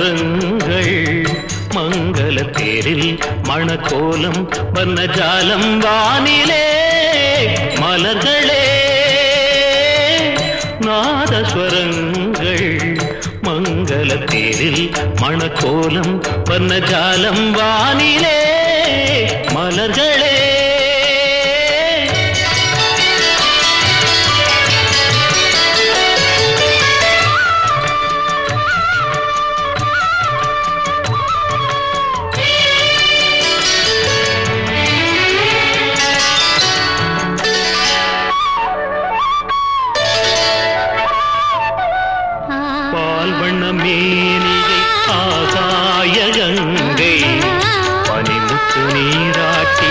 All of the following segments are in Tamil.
நாதஸ்வரங்கள் மங்கள தேரில் மணக்கோலம் வர்ணஜாலம் வானிலே மலர்களே நாதஸ்வரங்கள் மங்கள தேரில் மணக்கோலம் வர்ணஜாலம் வானிலே மலர்களே பால் வண்ண மேனியை ஆகாய கங்கை பனிமுத்து நீராட்டி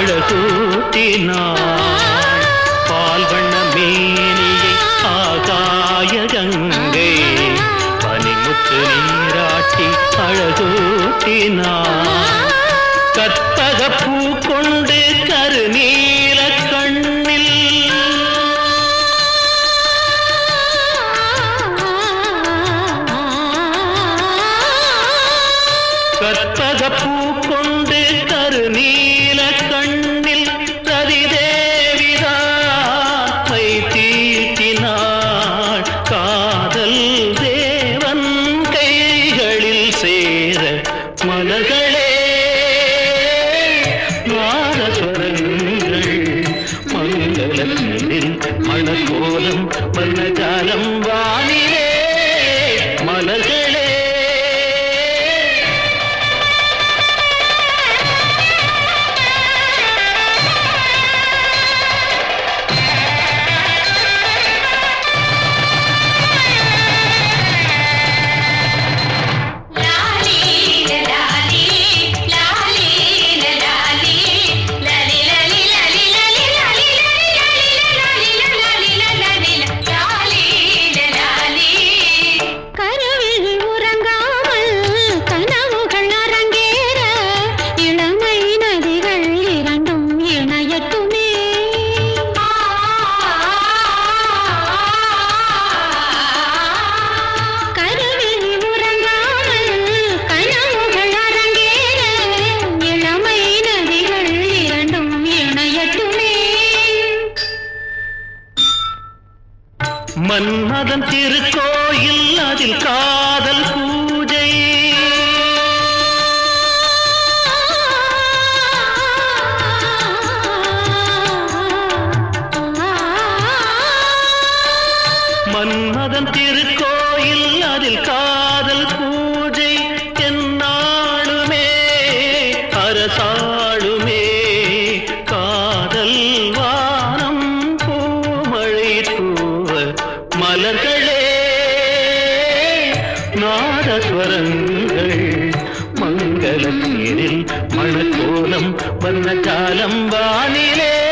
அழகூட்டினாள் பால் வண்ண மேனியை ஆகாய கங்கை பனிமுத்து நீராட்டி அழகூட்டினாள் கற்பக பூ கொண்டு கருநீல கண்ணில் கற்பக பூ கொண்டு கருநீல கண்ணில் ரதிதேவிதாய் தீட்டினாள் காதல் தேவன் கைகளில் சேர மலர்களே நாதஸ்வரங்கள் மங்களத்தில் மணக்கோலம் வர்ணஜாலம் வானிலே மலர்களே லாலி லாலி லாலி லாலி லாலி லாலி லாலி லாலி லாலி லாலி லாலி லாலி லாலி கருவில் உறங்காமல் கனவுகள் அரங்கேற இளமை நதிகள் இரண்டும் இணையட்டுமே கருவில் உறங்காமல் கனவுகள் அரங்கேற இளமை நதிகள் இரண்டும் இணையட்டுமே மன்மதன் திருக்கோயில் அதில் காதல் பூஜை மன்மதன் திருக்கோயில் அதில் காதல் பூஜை என்னாளுமே அரசாளுமே காதல் வானம் பூமழை தூவ மலர்களே நாதஸ்வரங்கள் மங்கள தேரில் மணக்கோலம் வர்ணஜாலம் வானிலே